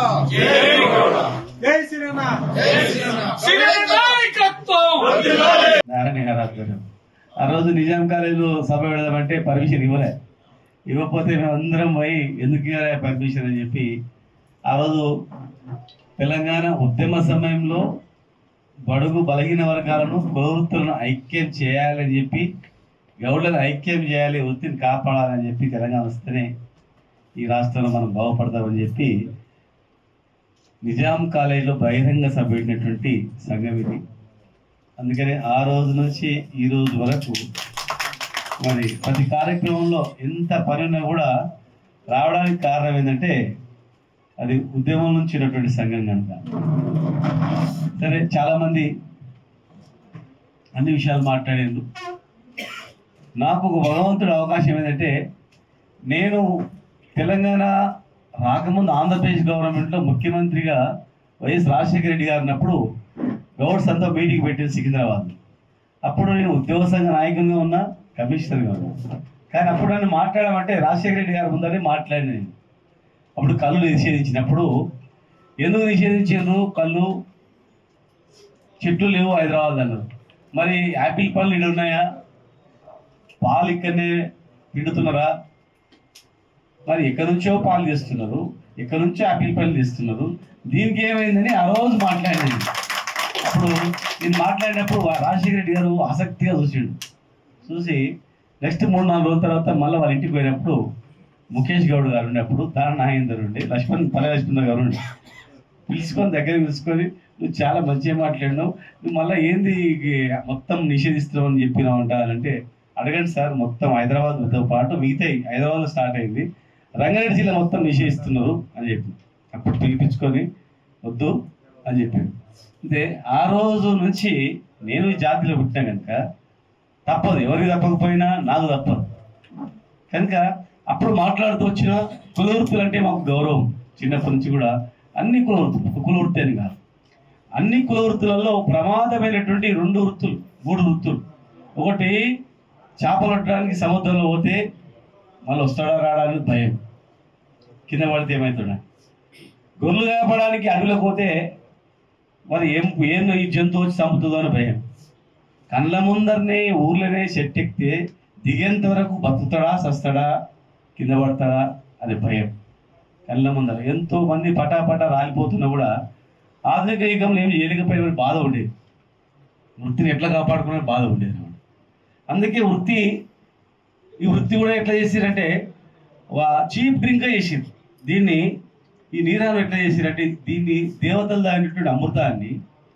జై శ్రీరామ నారాయణ గారు ఆధ్వర్యం ఆ రోజు నిజాం కాలేజీలో సభ పెడదామంటే పర్మిషన్ ఇవ్వలే ఇవ్వకపోతే మేమందరం పోయి ఎందుకు ఇవ్వలే పర్మిషన్ అని చెప్పి ఆ రోజు తెలంగాణ ఉద్యమ సమయంలో బడుగు బలహీన వర్గాలను ప్రవృత్తులను ఐక్యం చేయాలని చెప్పి గౌడ్లను ఐక్యం చేయాలి వృత్తిని కాపాడాలని చెప్పి తెలంగాణ వస్తేనే ఈ రాష్ట్రంలో మనం బాగుపడతామని చెప్పి నిజాం కాలేజీలో బహిరంగ సభ పెట్టినటువంటి సంఘం ఇది అందుకని ఆ రోజు నుంచి ఈ రోజు వరకు మరి ప్రతి కార్యక్రమంలో ఎంత పని ఉన్నా కూడా రావడానికి కారణం ఏంటంటే అది ఉద్యమం నుంచి ఉన్నటువంటి సంఘం కనుక సరే చాలామంది అన్ని విషయాలు మాట్లాడేందు నాకు ఒక భగవంతుడు అవకాశం ఏంటంటే నేను తెలంగాణ రాకముందు ఆంధ్రప్రదేశ్ గవర్నమెంట్లో ముఖ్యమంత్రిగా వైఎస్ రాజశేఖర రెడ్డి గారు ఉన్నప్పుడు గౌడ్స్ అంతా మీటింగ్ పెట్టింది సికింద్రాబాద్ అప్పుడు నేను ఉద్యోగ సంఘ నాయకునిగా ఉన్నా కమిషనర్గా ఉన్నా కానీ అప్పుడు నన్ను మాట్లాడమంటే రాజశేఖర రెడ్డి గారి ముందరే మాట్లాడిన నేను అప్పుడు కళ్ళు నిషేధించినప్పుడు ఎందుకు నిషేధించారు కళ్ళు చెట్లు లేవు హైదరాబాద్ అన్నారు మరి యాపిల్ పళ్ళు ఇక్కడ ఉన్నాయా పాలు ఇక్కడనే పిండుతున్నారా మరి ఎక్కడి నుంచో పాలు తీస్తున్నారు ఎక్కడి నుంచో యాపిల్ పళ్ళు తీస్తున్నారు దీనికి ఏమైందని ఆ రోజు మాట్లాడింది అప్పుడు నేను మాట్లాడినప్పుడు వా- రాజశేఖర రెడ్డి గారు ఆసక్తిగా చూసిండు చూసి నెక్స్ట్ మూడు నాలుగు రోజుల తర్వాత మళ్ళీ వాళ్ళ ఇంటికి పోయినప్పుడు ముఖేష్ గౌడ్ గారు ఉన్నప్పుడు దాన నాగేందర్ ఉండి లక్ష్మణ్ పల్లె లక్ష్మణ్ గారు ఉండి పిలుచుకొని దగ్గర పిలుచుకొని నువ్వు చాలా మంచిగా మాట్లాడినావు నువ్వు మళ్ళీ ఏంది ఈ మొత్తం నిషేధిస్తున్నావు అని చెప్పినావు అంటారంటే అడగండి సార్ మొత్తం హైదరాబాద్తో పాటు మిగతా హైదరాబాద్లో స్టార్ట్ అయింది రంగారెడ్డి జిల్లా మొత్తం నిషేధిస్తున్నారు అని చెప్పి అప్పుడు పిలిపించుకొని వద్దు అని చెప్పాను అంటే ఆ రోజు నుంచి నేను ఈ జాతిలో పుట్టినా కనుక తప్పదు ఎవరికి తప్పకపోయినా నాకు తప్పదు కనుక అప్పుడు మాట్లాడుతూ వచ్చిన కులవృత్తులు అంటే మాకు గౌరవం చిన్నప్పటి నుంచి కూడా అన్ని కులవృత్తులు ఒక కులవృత్తి అని కాదు అన్ని కులవృత్తులలో ప్రమాదమైనటువంటి రెండు వృత్తులు మూడు వృత్తులు ఒకటి చేపలు పట్టడానికి సముద్రంలో పోతే మళ్ళీ వస్తాడా రావడానికి భయం కింద పడితే ఏమవుతాడా గొర్రెలు కాపడానికి అడవిలోకి పోతే మరి ఏం ఏం ఈ జంతువు వచ్చి చంపుతుందో అని భయం కళ్ళ ముందరనే ఊర్లోనే చెట్టు ఎక్కితే దిగేంత వరకు బతుకుతాడా సస్తాడా కింద పడతాడా అది భయం కళ్ళ ముందర ఎంతో మంది పటాపటా రాలిపోతున్నా కూడా ఆధునిక యుగంలో ఏం చేయలేకపోయిన బాధ ఉండేది వృత్తిని ఎట్లా కాపాడుకునే బాధ ఉండేది అన్నమాట. అందుకే వృత్తి ఈ వృత్తి కూడా ఎట్లా చేసిరంటే చీప్ డ్రింక్ చేసిరు దీన్ని ఈ నీరాలు ఎట్లా చేసిరంటే దీన్ని దేవతలు తాగినటువంటి అమృతాన్ని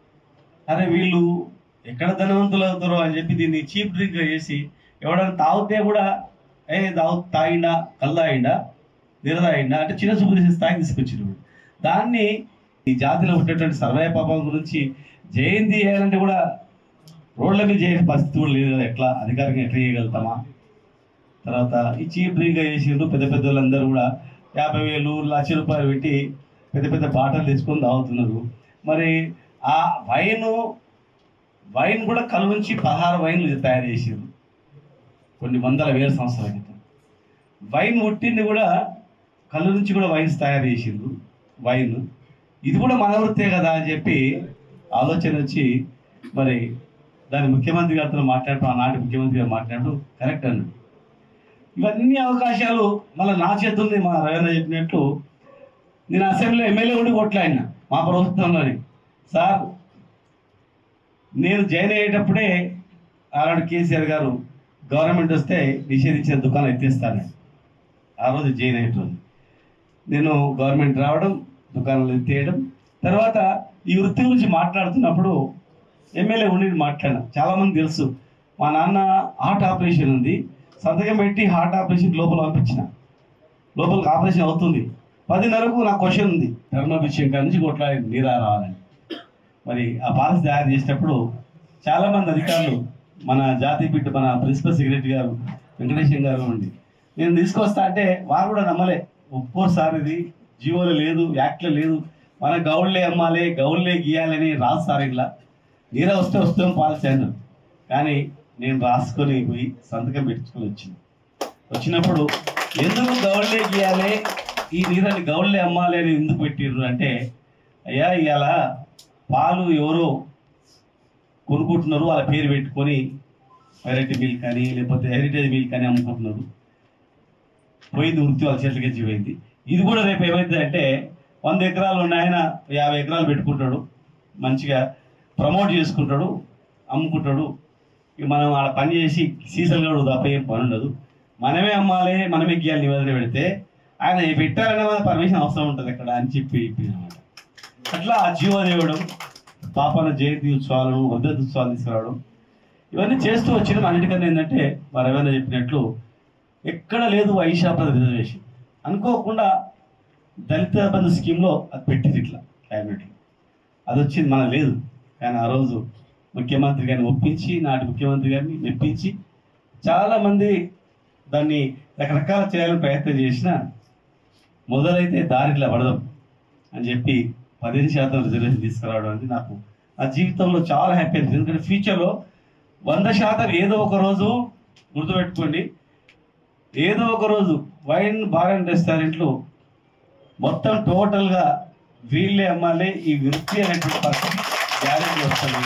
అరే వీళ్ళు ఎక్కడ ధనవంతులు అవుతారో అని చెప్పి దీన్ని చీప్ డ్రింక్ చేసి ఎవడైనా తాగితే కూడా ఏ తాగు తాగిండా కళ్ళు తాగిండా నీర తాగిండా అంటే చిన్న చూపు చేసే స్థాయికి తీసుకొచ్చిండు దాన్ని ఈ జాతిలో ఉండేటువంటి సర్వయ పాపం గురించి జయంతి చేయాలంటే కూడా రోడ్ల మీద చేయని పరిస్థితి కూడా లేదు కదా ఎట్లా అధికారికంగా ఎట్లా చేయగలుగుతామా తర్వాత ఈ చీప్ డ్రింక్ చేసిండ్రు పెద్ద పెద్ద వాళ్ళందరూ కూడా యాభై వేలు లక్ష రూపాయలు పెట్టి పెద్ద పెద్ద బాటలు తెచ్చుకొని తాగుతున్నారు మరి ఆ వైన్ వైన్ కూడా కళ్ళు నుంచి పదహారు వైన్లు తయారు చేసారు కొన్ని వందల వేల సంవత్సరాల క్రితం వైన్ పుట్టింది కూడా కళ్ళు నుంచి కూడా వైన్స్ తయారు చేసిండ్రు వైన్ ఇది కూడా మన వృత్తే కదా అని చెప్పి ఆలోచన వచ్చి మరి దాని ముఖ్యమంత్రి గారితో మాట్లాడుతూ ఆనాటి ముఖ్యమంత్రి గారు మాట్లాడుతూ కరెక్ట్ అన్నాడు ఇవన్నీ అవకాశాలు మళ్ళీ నా చేతుంది మా రవీంద్ర చెప్పినట్టు నేను అసెంబ్లీలో ఎమ్మెల్యే ఉండి కొట్లాడినా మా ప్రభుత్వంలోని సార్ నేను జాయిన్ అయ్యేటప్పుడే ఆనాడు కేసీఆర్ గారు గవర్నమెంట్ వస్తే నిషేధించిన దుకాణం ఎత్తేస్తాను ఆ రోజు జాయిన్ అయ్యేటోళ్ళు నేను గవర్నమెంట్ రావడం దుకాణాలు ఎత్తేయడం తర్వాత ఈ వృత్తి గురించి మాట్లాడుతున్నప్పుడు ఎమ్మెల్యే ఉండి మాట్లాడినా చాలామంది తెలుసు మా నాన్న హార్ట్ ఆపరేషన్ ఉంది సంతకం పెట్టి హార్ట్ ఆపరేషన్ లోపల పంపించిన లోపలికి ఆపరేషన్ అవుతుంది పదిన్నరకు నా క్వశ్చన్ ఉంది ధర్మాభిషేకం కాడ నుంచి కొట్లా నీరా రావాలని మరి ఆ పాలసీ తయారు చేసేటప్పుడు చాలామంది అధికారులు మన జాతీయ బిడ్డ మన ప్రిన్సిపల్ సెక్రటరీ గారు వెంకటేశ్వర గారు ఉండి నేను తీసుకొస్తా అంటే వారు కూడా నమ్మలే ఒప్పుకోరు సార్ ఇది జీవోలో లేదు యాక్ట్లో లేదు మన గౌళ్ళే అమ్మాలి గౌళ్ళే గీయాలని రాదు సార్ ఇట్లా నీరా వస్తే వస్తాం పాలసీ అన్నాను కానీ నేను రాసుకొని పోయి సంతకం పెట్టుకొని వచ్చింది వచ్చినప్పుడు ఎందుకు గౌళ్ళే గీయాలి ఈ నీళ్ళని గౌళ్ళే అమ్మాలి అని ఎందుకు పెట్టిర్రు అంటే అయ్యా ఇవాళ పాలు ఎవరో కొనుక్కుంటున్నారు వాళ్ళ పేరు పెట్టుకొని వెరైటీ మిల్క్ అని లేకపోతే హెరిటేజ్ మిల్క్ అని అమ్ముకుంటున్నారు పోయింది వృత్తి వాళ్ళ చేతులకి పోయింది ఇది కూడా రేపు ఏమైంది అంటే వంద ఎకరాలు ఉన్న ఆయన యాభై ఎకరాలు పెట్టుకుంటాడు మంచిగా ప్రమోట్ చేసుకుంటాడు అమ్ముకుంటాడు ఇక మనం ఆడ పని చేసి సీజన్ కూడా తప్ప ఏం పని ఉండదు మనమే అమ్మాలి మనమే గీయాలి నివేదన పెడితే ఆయన పెట్టాలనే మన పర్మిషన్ అవసరం ఉంటుంది అక్కడ అని చెప్పి అనమాట అట్లా ఆ జీవదేవుడం పాపన జయంతి ఉత్సవాలను వర్ధంతి ఉత్సవాలు తీసుకురావడం ఇవన్నీ చేస్తూ వచ్చిన అన్నిటికన్నా ఏంటంటే మరి ఏమైనా చెప్పినట్లు ఎక్కడ లేదు వైశాప రిజర్వేషన్ అనుకోకుండా దళిత బంధు స్కీమ్లో అది పెట్టింది ఇట్లా క్యాబినెట్లో అది వచ్చింది మనకు లేదు కానీ ఆ రోజు ముఖ్యమంత్రి గారిని ఒప్పించి నాటి ముఖ్యమంత్రి గారిని మెప్పించి చాలామంది దాన్ని రకరకాల చేయాలని ప్రయత్నం చేసిన మొదలైతే దారిలో పడదాం అని చెప్పి పదిహేను శాతం రిజర్వేషన్ తీసుకురావడం అనేది నాకు నా జీవితంలో చాలా హ్యాపీ అనిపించింది ఎందుకంటే ఫ్యూచర్లో వంద శాతం ఏదో ఒక రోజు గుర్తుపెట్టుకోండి ఏదో ఒక రోజు వైన్ బార్ అండ్ రెస్టారెంట్లు మొత్తం టోటల్గా వీళ్ళే అమ్మాలే ఈ వృత్తి అనేటువంటి పరిస్థితి గ్యారెంటీ వస్తుంది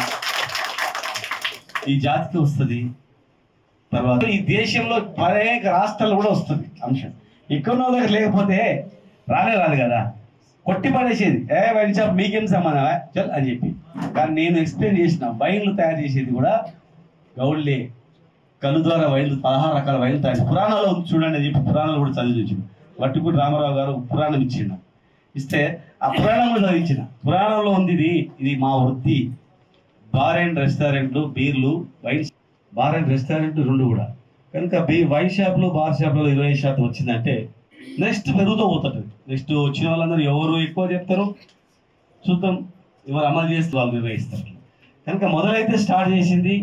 ఈ జాతికి వస్తుంది తర్వాత ఈ దేశంలో అనేక రాష్ట్రాల్లో కూడా వస్తుంది అంశం ఎక్కడో దగ్గర లేకపోతే రానే రాదు కదా కొట్టి పడేసేది ఏ వైన్ షాప్ మీకేం సంబంధమా చల్ అని చెప్పి కానీ నేను ఎక్స్ప్లెయిన్ చేసిన వైన్లు తయారు చేసేది కూడా గౌడ్లే కళ్ళు ద్వారా వైన్లు పదహారు రకాల వైన్లు తయారు పురాణాలు ఉంది చూడండి అని చెప్పి పురాణాలు కూడా చదివి చూసిండు వట్టిపూడి రామారావు గారు పురాణం ఇచ్చిండు ఇస్తే ఆ పురాణం కూడా చదివించిన పురాణంలో ఉంది ఇది ఇది మా వృత్తి బార్ అండ్ రెస్టారెంట్లు బీర్లు వైన్ బార్ అండ్ రెస్టారెంట్ రెండు కూడా కనుక బీ వైన్ షాప్లు బార్ షాప్లో ఇరవై శాతం వచ్చిందంటే నెక్స్ట్ పెరుగుతూ పోతుంది నెక్స్ట్ వచ్చిన వాళ్ళందరూ ఎవరు ఎక్కువ చెప్తారు చూద్దాం ఎవరు అమలు చేస్తే వాళ్ళు నిర్వహిస్తారు కనుక మొదలైతే స్టార్ట్ చేసింది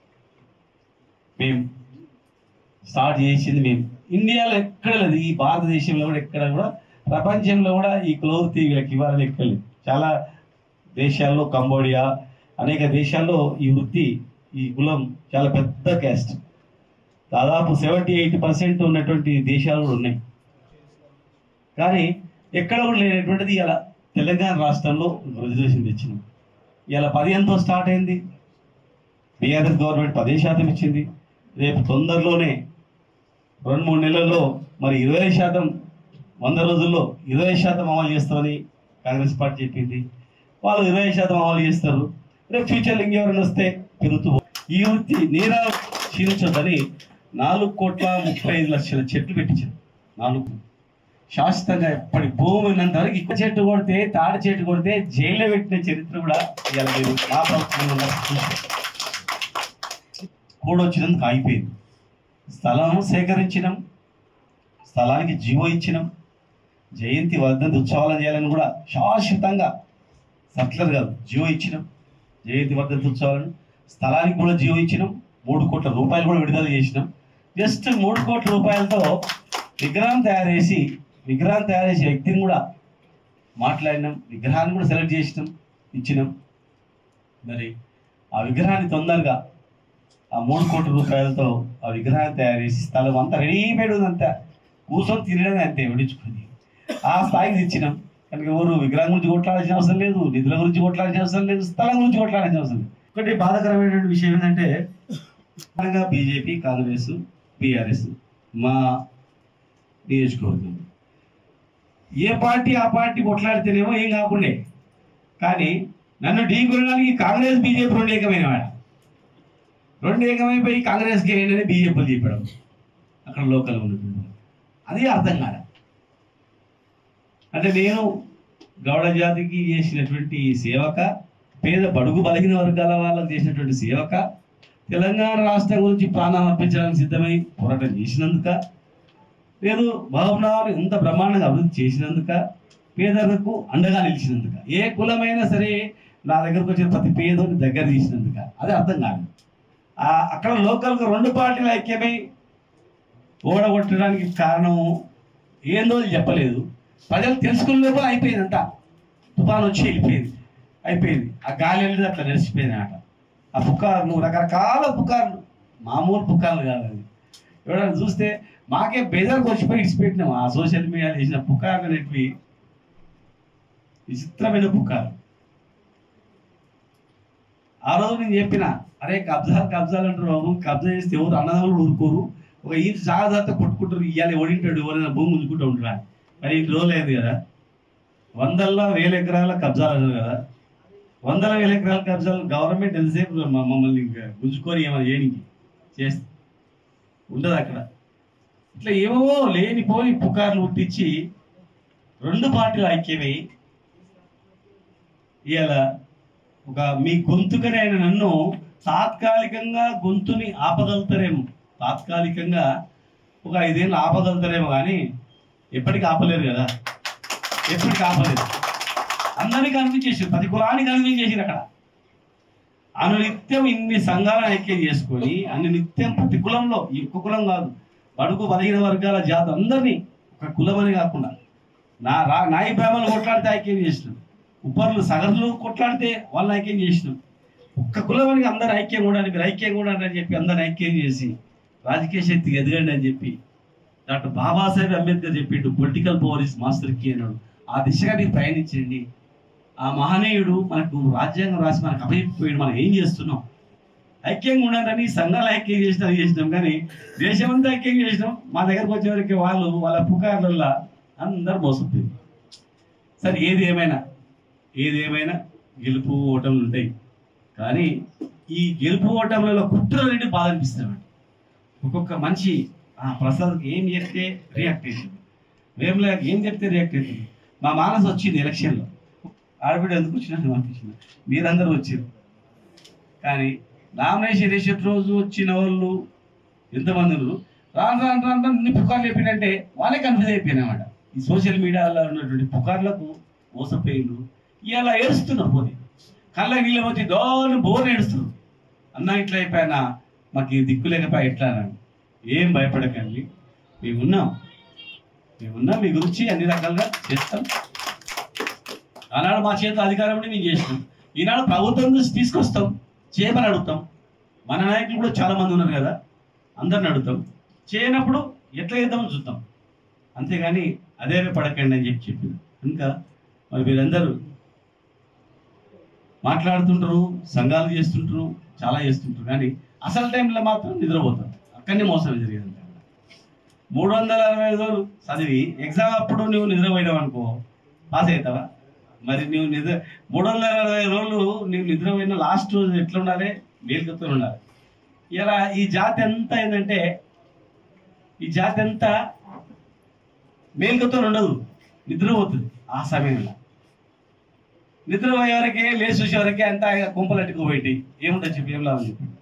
మేము స్టార్ట్ చేసింది మేము ఇండియాలో ఎక్కడ లేదు ఈ భారతదేశంలో కూడా ఎక్కడ కూడా ప్రపంచంలో కూడా ఈ క్లోజ్ వీళ్ళకి ఇవ్వాలని ఎక్కడ లేదు చాలా దేశాల్లో కంబోడియా అనేక దేశాల్లో ఈ వృత్తి ఈ కులం చాలా పెద్ద క్యాస్ట్ దాదాపు సెవెంటీ ఎయిటీ పర్సెంట్ ఉన్నటువంటి దేశాలు కూడా ఉన్నాయి కానీ ఎక్కడ కూడా లేనటువంటిది ఇలా తెలంగాణ రాష్ట్రంలో రిజర్వేషన్ తెచ్చినాం ఇలా పదిహేనుతో స్టార్ట్ అయింది బీఆర్ఎస్ గవర్నమెంట్ పదే శాతం ఇచ్చింది రేపు తొందరలోనే రెండు మూడు నెలల్లో మరి ఇరవై శాతం వంద రోజుల్లో ఇరవై శాతం అమలు చేస్తామని కాంగ్రెస్ పార్టీ చెప్పింది వాళ్ళు ఇరవై శాతం అమలు చేస్తారు రేపు ఫ్యూచర్లో ఇంకెవరైనా వస్తే పెరుగుతూ పో- ఈ వృత్తి నీరా క్షీణించొద్దని నాలుగు కోట్ల ముప్పై ఐదు లక్షల చెట్లు పెట్టించారు నాలుగు శాశ్వతంగా ఎప్పటి భూమి ఉన్నంత వరకు ఇక్క చెట్టు కొడితే తాడి చెట్టు కొడితే జైల్లో పెట్టిన చరిత్ర కూడా ఇవాళ మీరు మా ప్రభుత్వంలో ఉన్నప్పుడు కూడొచ్చినందుకు ఆగిపోయింది స్థలం సేకరించినాం స్థలానికి జీవో ఇచ్చినాం జయంతి వర్ధంతి ఉత్సవాలు చేయాలని కూడా శాశ్వతంగా సర్కులర్ కాదు జీవో ఇచ్చినాం జయంతి వర్ధంతి ఉత్సవాలను స్థలానికి కూడా జీవో ఇచ్చినాం మూడు కోట్ల రూపాయలు కూడా విడుదల చేసినాం జస్ట్ మూడు కోట్ల రూపాయలతో విగ్రహం తయారు చేసి విగ్రహం తయారు చేసే వ్యక్తిని కూడా మాట్లాడినాం విగ్రహాన్ని కూడా సెలెక్ట్ చేసినాం ఇచ్చినాం మరి ఆ విగ్రహాన్ని తొందరగా ఆ మూడు కోట్ల రూపాయలతో ఆ విగ్రహాన్ని తయారు చేసి స్థలం అంతా రెడీమేడ్ ఉందంతా కూర్చొని తినడమే అంతే వడించుకుని ఆ స్థాయికి తెచ్చినాం కనుక ఎవరు విగ్రహం గురించి కొట్లాడాల్సిన అవసరం లేదు నిధుల గురించి కొట్లాడాల్సిన అవసరం లేదు స్థలం గురించి కొట్లాడాల్సిన అవసరం లేదు ఒకటి బాధాకరమైనటువంటి విషయం ఏంటంటే ప్రధానంగా బీజేపీ కాంగ్రెస్ బీఆర్ఎస్ మా నియోజకవర్గం ఏ పార్టీ ఆ పార్టీ కొట్లాడితేనేమో ఏం కాకుండే కానీ నన్ను ఢీ కొనడానికి కాంగ్రెస్ బీజేపీ రెండు ఏకమైన వాడ రెండు ఏకమైపోయి కాంగ్రెస్కి ఏంటని బీజేపీలు చెప్పడం అక్కడ లోకల్ ఉన్నటువంటి వాళ్ళు. అది అర్థం కాదు అంటే నేను గౌడ జాతికి చేసినటువంటి సేవక పేద బడుగు బలిగిన వర్గాల వాళ్ళకి చేసినటువంటి సేవక తెలంగాణ రాష్ట్రం గురించి ప్రాణం అర్పించడానికి సిద్ధమై పోరాటం చేసినందుక లేదు భావనాన్ని ఇంత బ్రహ్మాండంగా అభివృద్ధి చేసినందుక పేదలకు అండగా నిలిచినందుక ఏ కులమైనా సరే నా దగ్గరకు వచ్చిన ప్రతి పేదోని దగ్గర తీసినందుక అది అర్థం కాదు ఆ అక్కడ లోకల్గా రెండు పార్టీల ఐక్యమై ఓడగొట్టడానికి కారణం ఏందో చెప్పలేదు ప్రజలు తెలుసుకునే లోపల అయిపోయింది అంతా తుఫాన్ వచ్చి వెళ్ళిపోయింది అయిపోయింది ఆ గాలి వెళ్ళి అట్లా నడిచిపోయింది ఆట ఆ పుకార్లు రకరకాల పుకార్లు మామూలు పుకార్లు కాదు అది ఎవరైనా చూస్తే మాకే బెజర్ వచ్చిపోయి ఇచ్చిపెట్టినాం ఆ సోషల్ మీడియాలో చేసిన పుకార్లు అనేటివి విచిత్రమైన పుకార్లు ఆ రోజు నేను చెప్పిన అరే కబ్జాలు కబ్జాలు అంటారు బాబు కబ్జా చేస్తే ఎవరు అన్నదమ్ములు ఊరుకోరు ఒక ఈ జాగ్రత్త కొట్టుకుంటారు ఇవాళ ఓడింటాడు ఎవరైనా భూమి ఉంచుకుంటూ ఉంటారా మరి ఈ రోజు లేదు కదా వందల్లో వేల ఎకరాల కబ్జాలు అన్నారు కదా వందల వేల ఎకరాల కబ్జాలు గవర్నమెంట్ ఎంతసేపు మ- మమ్మల్ని ఇంకా గుంజుకొని ఏమైనా చేయనికి చేస్తే ఉండదు అక్కడ ఇట్లా ఏవో లేనిపోని పుకార్లు పుట్టించి రెండు పార్టీలు ఐక్యమై ఇవాళ ఒక మీ గొంతుకనే ఆయన నన్ను తాత్కాలికంగా గొంతుని ఆపగలుగుతారేమో తాత్కాలికంగా ఒక ఐదేళ్ళు ఆపగలుగుతారేమో కానీ ఎప్పటికీ ఆపలేరు కదా ఎప్పటికీ ఆపలేరు అందరినీ కనిపించేసారు ప్రతి కులాన్ని కనిపించేసారు అక్కడ అను నిత్యం ఇన్ని సంఘాలను ఐక్యం చేసుకొని అన్ని నిత్యం ప్రతి కులంలో ఈ ఒక్క కులం కాదు బడుగు బలహీన వర్గాల జాతి అందరినీ ఒక కులమని కాకుండా నా రా నాయి బ్రాహ్మణులు కొట్లాడితే ఐక్యం చేసినాం ఉపర్లు సగర్లు కొట్లాడితే వాళ్ళని ఐక్యం చేసినాం ఒక్క కులమని అందరు ఐక్యం ఉండాలి మీరు ఐక్యం ఉండాలి అని చెప్పి అందరిని ఐక్యం చేసి రాజకీయ శక్తికి ఎదగండి అని చెప్పి డాక్టర్ బాబాసాహెబ్ అంబేద్కర్ చెప్పిండు political power is master key అన్నాడు ఆ దిశగా మీరు ప్రయాణించండి ఆ మహనీయుడు మనకు రాజ్యాంగం రాసి మనకు అభయపోయాడు మనం ఏం చేస్తున్నాం ఐక్యంగా ఉండాలని సంఘాలు ఐక్యం చేసినా అది చేసినాం కానీ దేశమంతా ఐక్యం చేసినాం మా దగ్గరకు వచ్చేవరకు వాళ్ళు వాళ్ళ పుకార్లల్లో అందరు మోసపోయింది సరే ఏది ఏమైనా ఏది ఏమైనా గెలుపు ఓటములు ఉంటాయి కానీ ఈ గెలుపు ఓటములలో కుట్రలు అనేవి బాధ అనిపిస్తామండి ఒక్కొక్క మనిషి ఆ ప్రసాద్కి ఏం చెప్తే రియాక్ట్ అవుతుంది వేములా ఏం చెప్తే రియాక్ట్ అవుతుంది మా మానసు వచ్చింది ఎలక్షన్లో ఆడబిడ్డ ఎందుకు వచ్చినట్టు అనిపించింది మీరందరూ వచ్చారు కానీ నామినేషన్ వేసే రోజు వచ్చిన వాళ్ళు ఎంతమంది ఉన్నారు రాను రాను రాను రాను ఇన్ని పుకార్లు చెప్పినంటే వాళ్ళే కన్ఫ్యూజ్ అయిపోయినమాట ఈ సోషల్ మీడియాలో ఉన్నటువంటి పుకార్లకు మోసపోయిండ్రు ఇలా ఏడుస్తున్నారు పోతే కళ్ళ నీళ్ళు పోతే దోని బోర్ ఏడుస్తున్నారు అన్న ఇట్లా అయిపోయినా మాకు ఈ దిక్కు లేకపోయా ఎట్లా అన్నాడు ఏం భయపడకండి మేమున్నాం మేమున్నాం మీ గురించి అన్ని రకాలుగా చేస్తాం ఆనాడు మా చేత అధికారం ఉండి మేము చేసినాం ఈనాడు ప్రభుత్వం నుంచి తీసుకొస్తాం చేయమని అడుగుతాం మన నాయకులు కూడా చాలా మంది ఉన్నారు కదా అందరిని అడుగుతాం చేయనప్పుడు ఎట్లా చేద్దామని చూద్దాం అంతేగాని అదే పడకండి అని చెప్పి చెప్పింది ఇంకా మరి మీరందరూ మాట్లాడుతుంటారు సంఘాలు చేస్తుంటారు చాలా చేస్తుంటారు కానీ అసలు టైంలో మాత్రం నిద్రపోతారు అక్కడనే మోసం జరిగింది మూడు వందల అరవై ఐదు రోజులు చదివి ఎగ్జామ్ అప్పుడు నువ్వు నిద్రపోయినావు అనుకో పాస్ అవుతావా మరి నువ్వు నిద్ర మూడు వందల అరవై రోజులు నువ్వు నిద్రపోయిన లాస్ట్ రోజు ఎట్లా ఉండాలి మేలుకతో ఉండాలి ఇలా ఈ జాతి అంతా ఏంటంటే ఈ జాతి అంతా మేలుకతో ఉండదు నిద్రపోతుంది ఆ సమయంలో నిద్రపోయే వరకే లేచి చూసే వరకే అంతా కుంపలట్టుకుపోయి ఏముంటుంది చెప్పి ఏం లాభం చెప్పి